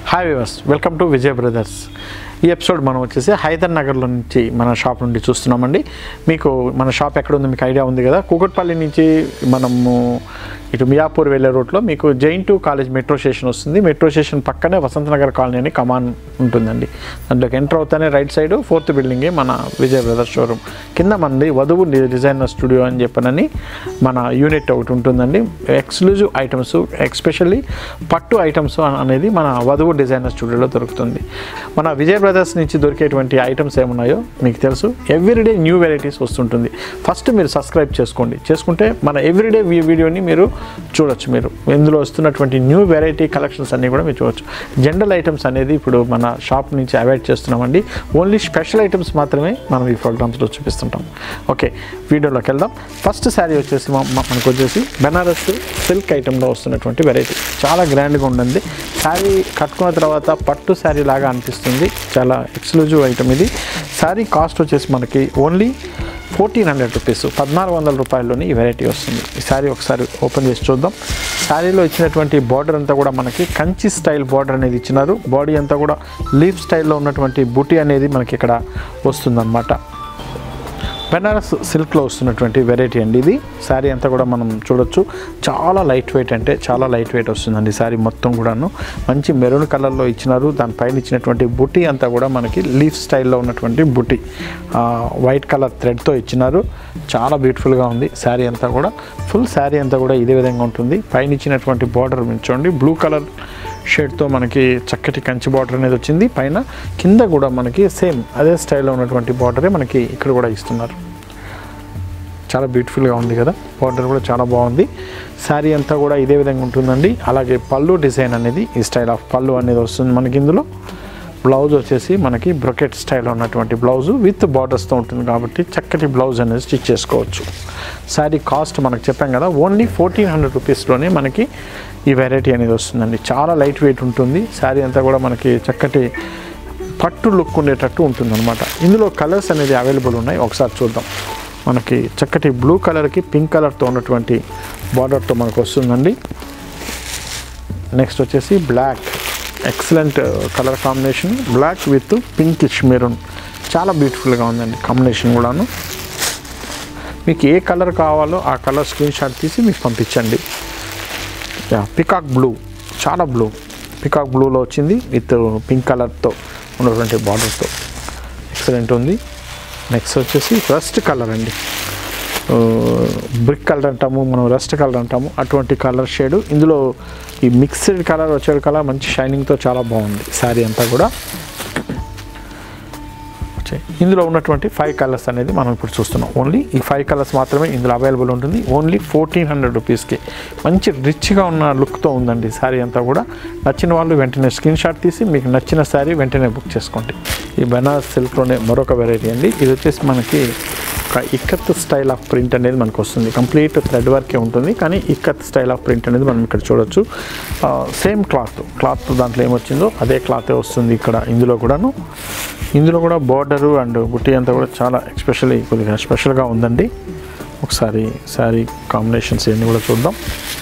Hi viewers welcome to Vijay brothers ఈ episode మనం వచ్చేసి హైదర్ నగర్లో నుంచి మన షాప్ నుండి చూస్తున్నామండి మీకు మన షాప్ ఎక్కడ ఉంది మీకు ఐడియా ఉంది కదా కూకట్పల్లి నుంచి మనము ఇటు మియాపూర్ వెళ్ళే రూట్లో మీకు JNTU college metro station వస్తుంది మెట్రో స్టేషన్ పక్కనే వసంత నగర్ కాలనీ అని కమాన్ ఉంటుందండి దాంట్లోకి ఎంటర్ అవుతానే రైట్ సైడ్ ఫోర్త్ బిల్డింగే మన విజయ్ బ్రదర్స్ షోరూమ్ కింద మనది వధువు డిజైనర్ స్టూడియో అని చెప్పనని మన యూనిట్ ఒకటి ఉంటుందండి ఎక్స్క్లూజివ్ ఐటమ్స్ ఎక్స్పెషల్లీ పట్టు ఐటమ్స్ అనేది మన వధువు డిజైనర్ స్టూడియోలో దొరుకుతుంది మన విజయ్ బ్రదర్స్ నుంచి దొరికేటువంటి ఐటమ్స్ ఏమున్నాయో మీకు తెలుసు ఎవ్రీడే న్యూ వెరైటీస్ వస్తుంటుంది ఫస్ట్ మీరు సబ్స్క్రైబ్ చేసుకోండి చేసుకుంటే మన ఎవ్రీడే వీడియోని మీరు చూడొచ్చు మీరు ఇందులో వస్తున్నటువంటి న్యూ వెరైటీ కలెక్షన్స్ అన్నీ కూడా మీరు చూడొచ్చు జనరల్ ఐటమ్స్ అనేది ఇప్పుడు మన షాప్ నుంచి అవాయిడ్ చేస్తున్నామండి ఓన్లీ స్పెషల్ ఐటమ్స్ మాత్రమే మనం ఈ ప్రోగ్రామ్స్లో చూపిస్తుంటాం ఓకే వీడియోలోకి వెళ్దాం ఫస్ట్ శారీ వచ్చేసి మా- మా- మనకు వచ్చేసి బెనారస్ సిల్క్ ఐటెంలో వస్తున్నటువంటి వెరైటీ చాలా గ్రాండ్గా ఉంటుంది శారీ కట్టుకున్న తర్వాత పట్టు శారీ లాగా అనిపిస్తుంది చాలా ఎక్స్క్లూజివ్ ఐటమ్ ఇది శారీ కాస్ట్ వచ్చేసి మనకి ఓన్లీ ఫోర్టీన్ హండ్రెడ్ రూపీస్ పద్నాలుగు వందల రూపాయల్లోని ఈ వెరైటీ వస్తుంది ఈ శారీ ఒకసారి ఓపెన్ చేసి చూద్దాం శారీలో ఇచ్చినటువంటి బార్డర్ అంతా కూడా మనకి కంచి స్టైల్ బార్డర్ అనేది ఇచ్చినారు బాడీ అంతా కూడా లీఫ్ స్టైల్లో ఉన్నటువంటి బుటీ అనేది మనకి ఇక్కడ వస్తుందన్నమాట బెనారస్ సిల్క్లో వస్తున్నటువంటి వెరైటీ అండి ఇది శారీ అంతా కూడా మనం చూడొచ్చు చాలా లైట్ వెయిట్ అంటే చాలా లైట్ వెయిట్ వస్తుందండి శారీ మొత్తం కూడాను మంచి మెరూన్ కలర్లో ఇచ్చినారు దానిపైన ఇచ్చినటువంటి బుటీ అంతా కూడా మనకి లీఫ్ స్టైల్లో ఉన్నటువంటి బుటీ వైట్ కలర్ థ్రెడ్తో ఇచ్చినారు చాలా బ్యూటిఫుల్గా ఉంది శారీ అంతా కూడా ఫుల్ శారీ అంతా కూడా ఇదే విధంగా ఉంటుంది పైన ఇచ్చినటువంటి బార్డర్ చూడండి బ్లూ కలర్ షేడ్తో మనకి చక్కటి కంచి బార్డర్ అనేది వచ్చింది పైన కింద కూడా మనకి సేమ్ అదే స్టైల్లో ఉన్నటువంటి బార్డరే మనకి ఇక్కడ కూడా ఇస్తున్నారు చాలా బ్యూటిఫుల్గా ఉంది కదా బార్డర్ కూడా చాలా బాగుంది శారీ అంతా కూడా ఇదే విధంగా ఉంటుందండి అలాగే పళ్ళు డిజైన్ అనేది ఈ స్టైల్ ఆఫ్ పళ్ళు అనేది వస్తుంది మనకి ఇందులో బ్లౌజ్ వచ్చేసి మనకి బ్రొకెట్ స్టైల్ ఉన్నటువంటి బ్లౌజ్ విత్ బార్డర్స్తో ఉంటుంది కాబట్టి చక్కటి బ్లౌజ్ అనేది స్టిచ్ చేసుకోవచ్చు శారీ కాస్ట్ మనకు చెప్పాం కదా ఓన్లీ ఫోర్టీన్ హండ్రెడ్ రూపీస్లోనే మనకి ఈ వెరైటీ అనేది వస్తుందండి చాలా లైట్ వెయిట్ ఉంటుంది శారీ అంతా కూడా మనకి చక్కటి పట్టు లుక్ ఉండేటట్టు ఉంటుందన్నమాట ఇందులో కలర్స్ అనేది అవైలబుల్ ఉన్నాయి ఒకసారి చూద్దాం మనకి చక్కటి బ్లూ కలర్కి పింక్ కలర్తో ఉన్నటువంటి బార్డర్తో మనకు వస్తుందండి నెక్స్ట్ వచ్చేసి black excellent colour combination black with pinkish maroon చాలా బ్యూటిఫుల్గా ఉందండి కాంబినేషన్ కూడాను మీకు ఏ కలర్ కావాలో ఆ కలర్ స్క్రీన్ షాట్ తీసి మీకు పంపించండి యా పికాక్ బ్లూ చాలా బ్లూ పికాక్ బ్లూలో వచ్చింది విత్ పింక్ కలర్తో ఉన్నటువంటి బార్డర్తో ఎక్సలెంట్ ఉంది నెక్స్ట్ వచ్చేసి రస్ట్ కలర్ అండి బ్రిక్ కలర్ అంటాము మనం రస్ట్ కలర్ అంటాము అటువంటి కలర్ షేడ్ ఇందులో ఈ మిక్స్డ్ కలర్ వచ్చే కలర్ మంచి షైనింగ్తో చాలా బాగుంది శారీ అంతా కూడా వచ్చాయి. ఇందులో ఉన్నటువంటి ఫైవ్ కలర్స్ అనేది మనం ఇప్పుడు చూస్తున్నాం ఓన్లీ ఈ ఫైవ్ కలర్స్ మాత్రమే ఇందులో అవైలబుల్ ఉంటుంది ఓన్లీ ఫోర్టీన్ హండ్రెడ్ రూపీస్కి మంచి రిచ్గా ఉన్న లుక్తో ఉందండి శారీ అంతా కూడా నచ్చిన వాళ్ళు వెంటనే స్క్రీన్ షాట్ తీసి మీకు నచ్చిన శారీ వెంటనే బుక్ చేసుకోండి ఈ బెనారస్ సిల్క్లోనే మరొక వెరైటీ అండి ఇది వచ్చేసి మనకి ఒక ఇక్కత్ స్టైల్ ఆఫ్ ప్రింట్ అనేది మనకు వస్తుంది కంప్లీట్ థ్రెడ్ వర్కే ఉంటుంది కానీ ఇక్కత్ స్టైల్ ఆఫ్ ప్రింట్ అనేది మనం ఇక్కడ చూడొచ్చు సేమ్ క్లాత్ క్లాత్ దాంట్లో ఏమొచ్చిందో అదే క్లాతే వస్తుంది ఇక్కడ ఇందులో కూడాను ఇందులో కూడా బార్డరు అండ్ బుట్టి అంతా కూడా చాలా ఎక్స్పెషల్లీ కొద్దిగా స్పెషల్గా ఉందండి ఒకసారి శారీ కాంబినేషన్స్ ఇవన్నీ కూడా చూద్దాం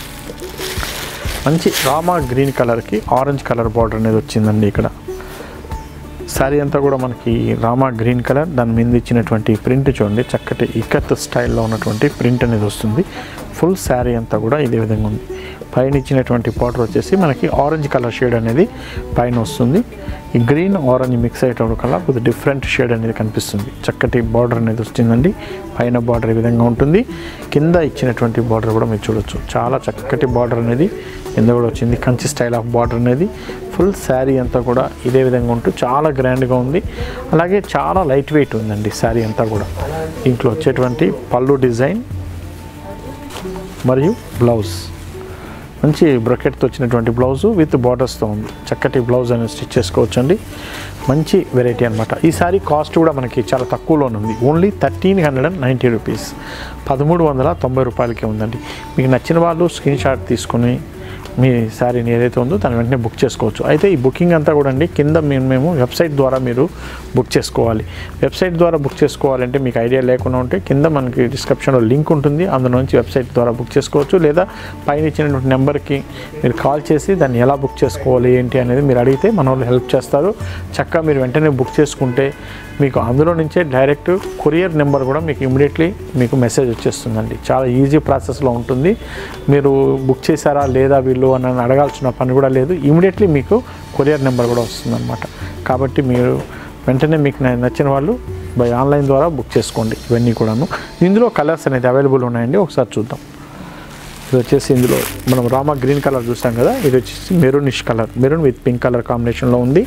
మంచి రామా గ్రీన్ కలర్కి ఆరెంజ్ కలర్ బార్డర్ అనేది వచ్చిందండి ఇక్కడ శారీ అంతా కూడా మనకి రామా గ్రీన్ కలర్ దాని మీద ఇచ్చినటువంటి ప్రింట్ చూడండి చక్కటి ఇక్కత్ స్టైల్లో ఉన్నటువంటి ప్రింట్ అనేది వస్తుంది ఫుల్ శారీ అంతా కూడా ఇదే విధంగా ఉంది పైన ఇచ్చినటువంటి బార్డర్ వచ్చేసి మనకి ఆరెంజ్ కలర్ షేడ్ అనేది పైన వస్తుంది ఈ గ్రీన్ ఆరెంజ్ మిక్స్ అయ్యేటప్పుడు కల్లా కొద్దిగా డిఫరెంట్ షేడ్ అనేది కనిపిస్తుంది చక్కటి బార్డర్ అనేది వచ్చిందండి పైన బార్డర్ ఈ విధంగా ఉంటుంది కింద ఇచ్చినటువంటి బార్డర్ కూడా మీరు చూడొచ్చు చాలా చక్కటి బార్డర్ అనేది కింద కూడా వచ్చింది కంచి స్టైల్ ఆఫ్ బార్డర్ అనేది ఫుల్ శారీ అంతా కూడా ఇదే విధంగా ఉంటూ చాలా గ్రాండ్గా ఉంది అలాగే చాలా లైట్ వెయిట్ ఉందండి శారీ అంతా కూడా దీంట్లో వచ్చేటువంటి పళ్ళు డిజైన్ మరియు బ్లౌజ్ మంచి బ్రకెట్తో వచ్చినటువంటి బ్లౌజు విత్ బార్డర్స్తో ఉంది చక్కటి బ్లౌజ్ అనేది స్టిచ్ చేసుకోవచ్చండి మంచి వెరైటీ అనమాట ఈ సారీ కాస్ట్ కూడా మనకి చాలా తక్కువలోనే ఉంది only thirteen hundred and ninety rupees పదమూడు వందల తొంభై రూపాయలకే ఉందండి మీకు నచ్చిన వాళ్ళు స్క్రీన్ షాట్ తీసుకొని మీ శారీని ఏదైతే ఉందో దాని వెంటనే బుక్ చేసుకోవచ్చు అయితే ఈ బుకింగ్ అంతా కూడా అండి కింద మేము మేము వెబ్సైట్ ద్వారా మీరు బుక్ చేసుకోవాలి వెబ్సైట్ ద్వారా బుక్ చేసుకోవాలంటే మీకు ఐడియా లేకుండా ఉంటే కింద మనకి డిస్క్రిప్షన్లో లింక్ ఉంటుంది అందులో నుంచి వెబ్సైట్ ద్వారా బుక్ చేసుకోవచ్చు లేదా పైన ఇచ్చినటువంటి నెంబర్కి మీరు కాల్ చేసి దాన్ని ఎలా బుక్ చేసుకోవాలి ఏంటి అనేది మీరు అడిగితే మన వాళ్ళు హెల్ప్ చేస్తారు చక్కగా మీరు వెంటనే బుక్ చేసుకుంటే మీకు అందులో నుంచే డైరెక్ట్ కొరియర్ నెంబర్ కూడా మీకు ఇమీడియట్లీ మీకు మెసేజ్ వచ్చేస్తుందండి చాలా ఈజీ ప్రాసెస్లో ఉంటుంది మీరు బుక్ చేశారా లేదా వీళ్ళు అని అడగాల్సిన పని కూడా లేదు ఇమీడియట్లీ మీకు కొరియర్ నెంబర్ కూడా వస్తుందన్నమాట కాబట్టి మీరు వెంటనే మీకు న- నచ్చిన వాళ్ళు బై ఆన్లైన్ ద్వారా బుక్ చేసుకోండి ఇవన్నీ కూడాను ఇందులో కలర్స్ అనేది అవైలబుల్ ఉన్నాయండి ఒకసారి చూద్దాం ఇది వచ్చేసి ఇందులో మనం రామా గ్రీన్ కలర్ చూసాం కదా ఇది వచ్చేసి maroonish colour maroon with pink colour కాంబినేషన్లో ఉంది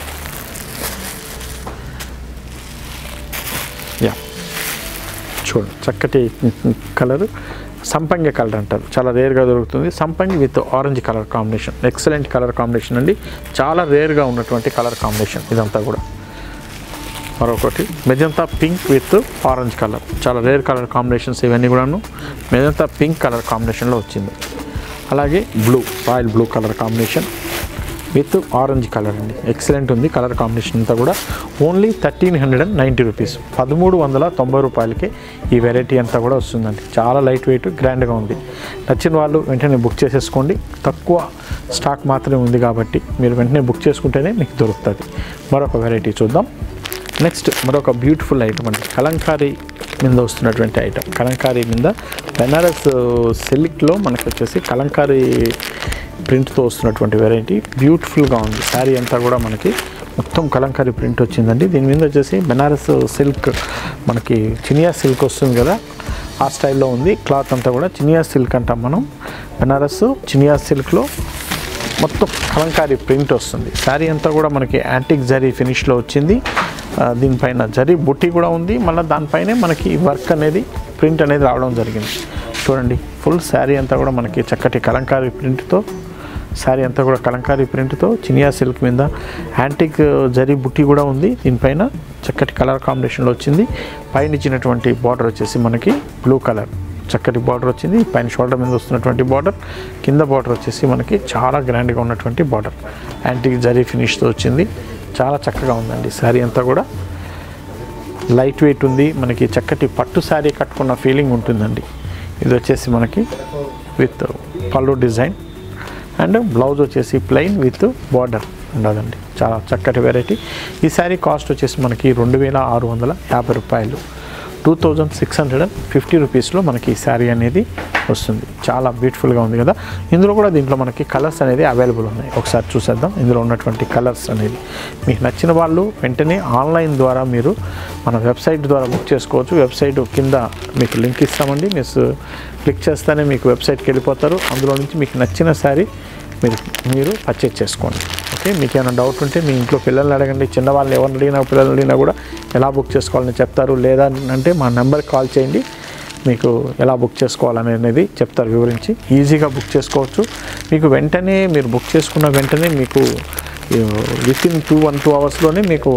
యా చూడండి చక్కటి కలర్ సంపంగి కలర్ అంటారు చాలా రేర్గా దొరుకుతుంది సంపంగి with orange colour combination excellent colour combination అండి చాలా రేర్గా ఉన్నటువంటి కలర్ కాంబినేషన్ ఇదంతా కూడా మరొకటి magenta pink with orange colour చాలా రేర్ కలర్ కాంబినేషన్స్ ఇవన్నీ కూడాను మెజంతా పింక్ కలర్ కాంబినేషన్లో వచ్చింది అలాగే blue royal blue colour combination with orange colour అండి ఎక్సలెంట్ ఉంది కలర్ కాంబినేషన్ అంతా కూడా only thirteen hundred and ninety rupees పదమూడు వందల తొంభై రూపాయలకి ఈ వెరైటీ అంతా కూడా వస్తుందండి చాలా లైట్ వెయిట్ గ్రాండ్గా ఉంది నచ్చిన వాళ్ళు వెంటనే బుక్ చేసేసుకోండి తక్కువ స్టాక్ మాత్రమే ఉంది కాబట్టి మీరు వెంటనే బుక్ చేసుకుంటేనే మీకు దొరుకుతుంది మరొక వెరైటీ చూద్దాం నెక్స్ట్ మరొక బ్యూటిఫుల్ ఐటమ్ అండి కలంకారీ మీద వస్తున్నటువంటి ఐటమ్ కలంకారీ మీద బెనారస్ సిల్క్లో మనకి వచ్చేసి కలంకారీ ప్రింట్తో వస్తున్నటువంటి వెరైటీ బ్యూటిఫుల్గా ఉంది శారీ అంతా కూడా మనకి మొత్తం కలంకారీ ప్రింట్ వచ్చిందండి దీని మీద వచ్చేసి బెనారస్ సిల్క్ మనకి చినియా సిల్క్ వస్తుంది కదా ఆ స్టైల్లో ఉంది క్లాత్ అంతా కూడా చినియా సిల్క్ అంటాం మనం బెనారస్ చినియా సిల్క్లో మొత్తం కలంకారీ ప్రింట్ వస్తుంది శారీ అంతా కూడా మనకి యాంటిక్ జరీ ఫినిష్లో వచ్చింది ఆ, దీనిపైన జరీ బుట్టి కూడా ఉంది మళ్ళీ దానిపైనే మనకి వర్క్ అనేది ప్రింట్ అనేది రావడం జరిగింది చూడండి ఫుల్ శారీ అంతా కూడా మనకి చక్కటి కలంకారీ ప్రింట్తో శారీ అంతా కూడా కలంకారీ ప్రింట్తో చినియా సిల్క్ మీద యాంటిక్ జరీ బుట్టి కూడా ఉంది దీనిపైన చక్కటి కలర్ కాంబినేషన్లో వచ్చింది పైన ఇచ్చినటువంటి బార్డర్ వచ్చేసి మనకి బ్లూ కలర్ చక్కటి బార్డర్ వచ్చింది పైన షోల్డర్ మీద వస్తున్నటువంటి బార్డర్ కింద బార్డర్ వచ్చేసి మనకి చాలా గ్రాండ్గా ఉన్నటువంటి బార్డర్ యాంటిక్ జరీ ఫినిష్తో వచ్చింది చాలా చక్కగా ఉందండి శారీ అంతా కూడా లైట్ వెయిట్ ఉంది మనకి చక్కటి పట్టు శారీ కట్టుకున్న ఫీలింగ్ ఉంటుందండి ఇది వచ్చేసి మనకి విత్ పళ్ళు డిజైన్ అండ్ బ్లౌజ్ వచ్చేసి ప్లెయిన్ విత్ బార్డర్ ఉండదండి చాలా చక్కటి వెరైటీ ఈ శారీ కాస్ట్ వచ్చేసి మనకి రెండు వేల ఆరు వందల యాభై రూపాయలు two thousand six hundred and fifty రూపీస్లో మనకి ఈ శారీ అనేది వస్తుంది చాలా బ్యూటిఫుల్గా ఉంది కదా ఇందులో కూడా దీంట్లో మనకి కలర్స్ అనేది అవైలబుల్ ఉన్నాయి ఒకసారి చూసేద్దాం ఇందులో ఉన్నటువంటి కలర్స్ అనేది మీకు నచ్చిన వాళ్ళు వెంటనే ఆన్లైన్ ద్వారా మీరు మన వెబ్సైట్ ద్వారా బుక్ చేసుకోవచ్చు వెబ్సైట్ కింద మీకు లింక్ ఇస్తామండి మీరు క్లిక్ చేస్తేనే మీకు వెబ్సైట్కి వెళ్ళిపోతారు అందులో నుంచి మీకు నచ్చిన శారీ మీరు మీరు పర్చేజ్ చేసుకోండి ఓకే మీకు ఏమైనా డౌట్ ఉంటే మీ ఇంట్లో పిల్లల్ని అడగండి చిన్నవాళ్ళు ఎవరిని అడిగినా పిల్లల్ని అడిగినా కూడా ఎలా బుక్ చేసుకోవాలని చెప్తారు లేదా అంటే మా నెంబర్కి కాల్ చేయండి మీకు ఎలా బుక్ చేసుకోవాలనేది చెప్తారు వివరించి ఈజీగా బుక్ చేసుకోవచ్చు మీకు వెంటనే మీరు బుక్ చేసుకున్న వెంటనే మీకు within two one two అవర్స్లోనే మీకు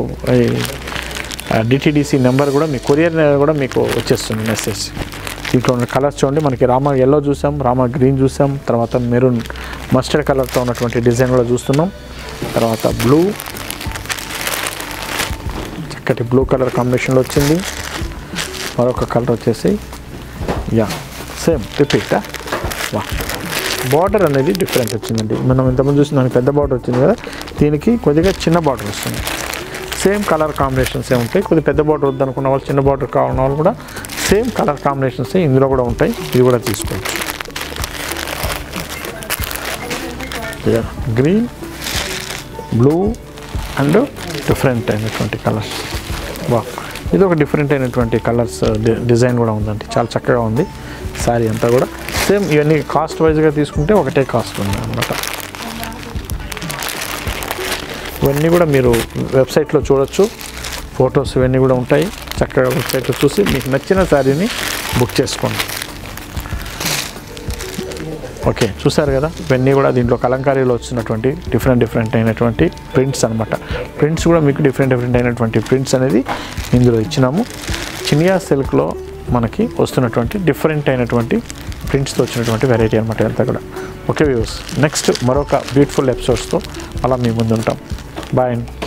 డిటీడీసీ నెంబర్ కూడా మీ కొరియర్ కూడా మీకు వచ్చేస్తుంది మెసేజ్ దీంట్లో ఉన్న కలర్స్ చూడండి మనకి రామ ఎల్లో చూసాం రామ గ్రీన్ చూసాం తర్వాత మెరూన్ మస్టర్డ్ కలర్తో ఉన్నటువంటి డిజైన్ కూడా చూస్తున్నాం తర్వాత బ్లూ చక్కటి బ్లూ కలర్ కాంబినేషన్లో వచ్చింది మరొక కలర్ వచ్చేసి యా సేమ్ రిపీటా వా బార్డర్ అనేది డిఫరెంట్ వచ్చిందండి మనం ఇంతకుముందు చూసిన దానికి పెద్ద బార్డర్ వచ్చింది కదా దీనికి కొద్దిగా చిన్న బార్డర్ వస్తుంది సేమ్ కలర్ కాంబినేషన్స్ ఏ ఉంటాయి కొద్దిగా పెద్ద బార్డర్ వద్దనుకున్న వాళ్ళు చిన్న బార్డర్ కావాలన్న వాళ్ళు కూడా సేమ్ కలర్ కాంబినేషన్స్ ఇందులో కూడా ఉంటాయి ఇది కూడా తీసుకోవచ్చు గ్రీన్ బ్లూ అండ్ డిఫరెంట్ అయినటువంటి కలర్స్ వా ఇది ఒక డిఫరెంట్ అయినటువంటి కలర్స్ డిజైన్ కూడా ఉందండి చాలా చక్కగా ఉంది శారీ అంతా కూడా సేమ్ ఇవన్నీ కాస్ట్ వైజ్గా తీసుకుంటే ఒకటే కాస్ట్ ఉంది అనమాట ఇవన్నీ కూడా మీరు వెబ్సైట్లో చూడొచ్చు ఫొటోస్ ఇవన్నీ కూడా ఉంటాయి చక్కగా వెబ్సైట్లో చూసి మీకు నచ్చిన శారీని బుక్ చేసుకోండి ఓకే చూసారు కదా ఇవన్నీ కూడా దీంట్లో కలంకారీలో వచ్చినటువంటి డిఫరెంట్ డిఫరెంట్ అయినటువంటి ప్రింట్స్ అనమాట ప్రింట్స్ కూడా మీకు డిఫరెంట్ డిఫరెంట్ అయినటువంటి ప్రింట్స్ అనేది ఇందులో ఇచ్చినాము చినియా సిల్క్లో మనకి వస్తున్నటువంటి డిఫరెంట్ అయినటువంటి ప్రింట్స్తో వచ్చినటువంటి వెరైటీ అనమాట అంతా కూడా ఓకే వ్యూస్ నెక్స్ట్ మరొక బ్యూటిఫుల్ ఎపిసోడ్స్తో అలా మీ ముందు ఉంటాం బాయ్ అండి